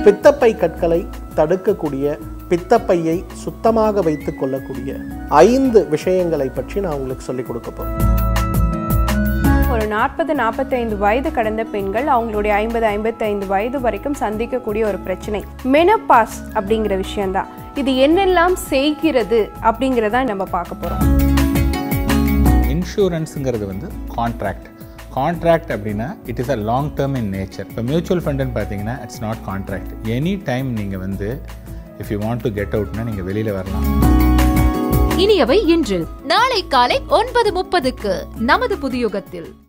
பித்தப்பை கற்களை தடுக்கக்கூடிய பித்தப்பையை சுத்தமாக வைத்துக் கொள்ளக்கூடிய ஐந்து விஷயங்களை பற்றி நான் உங்களுக்கு சொல்லிக் கொடுக்க போறேன் ஒரு நாற்பது நாற்பத்தைந்து வயது கடந்த பெண்கள் அவங்களுடைய ஐம்பது ஐம்பத்தைந்து வயது வரைக்கும் சந்திக்கக்கூடிய ஒரு பிரச்சனை மெனப்பாஸ் அப்படிங்கிற விஷயம்தான் இது என்னெல்லாம் செய்கிறது அப்படிங்கிறத நம்ம பார்க்க போறோம் இன்சூரன்ஸுங்கிறது வந்து கான்ட்ராக்ட் கான்ட்ராக்ட் அப்படின்னா it is a long term in nature இப்போ மியூச்சுவல் ஃபண்டுன்னு பார்த்தீங்கன்னா it's not contract any time நீங்கள் வந்து if you want to get அவுட்னா நீங்கள் வெளியில் வரலாம் இனியவை இன்று நாளை காலை ஒன்பது முப்பதுக்கு நமது புதியுகத்தில்